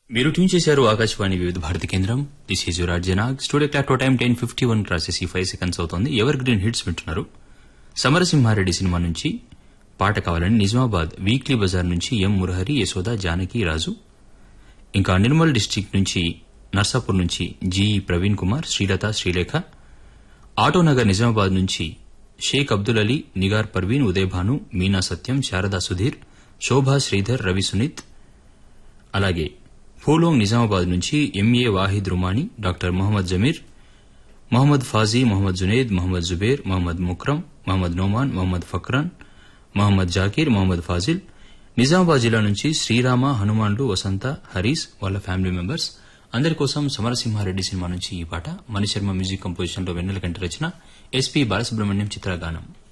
మీరు ట్యూన్ చేశారు ఆకాశవాణి వివిధ భారతి కేంద్రం this is your జనాగ్ studio clock time ten fifty one crosses ఈ ఫైవ్ సెకండ్స్ అవుతోంది ఎవర్ గ్రీన్ హిట్స్ వింటున్నారు సమరసింహారెడ్డి సినిమా నుంచి పాట కావాలని నిజామాబాద్ వీక్లీ బజార్ నుంచి ఎం మురహరి యశోద జానకి రాజు ఇంకా నిర్మల్ డిస్టిక్ నుంచి నర్సాపూర్ నుంచి జీఈ ప్రవీణ్ కుమార్ శ్రీలత శ్రీలేఖ ఆటోనగర్ నిజామాబాద్ నుంచి షేక్ అబ్దుల్ అలీ నిగార్ పర్వీన్ ఉదయభాను మీనా సత్యం శారదా సుధీర్ శోభా శ్రీధర్ రవి సునీత్ అలాగే ఫూలోంగ్ నిజామాబాద్ నుంచి ఎంఏ వాహిద్ రుమానీ డాక్టర్ మొహమ్మద్ జమీర్ మొహమ్మద్ ఫాజీ మొహమ్మద్ జునేద్ మొహమ్మద్ జుబేర్ మొహమ్మద్ ముక్రమ్ మొహమ్మద్ నోమాన్ మొహమ్మద్ ఫక్రాన్ మొహమ్మద్ జాకీర్ మొహమ్మద్ ఫాజిల్ నిజామాబాద్ జిల్లా నుంచి శ్రీరామ హనుమాన్లు వసంత హరీస్ వాళ్ళ ఫ్యామిలీ మెంబర్స్ అందరి కోసం సమరసింహారెడ్డి సినిమా నుంచి ఈ పాట మణిశర్మ మ్యూజిక్ కంపోజిషన్ లో వెన్నెల కంటి రచన ఎస్పీ బాలసుబ్రహ్మణ్యం చిత్రగానం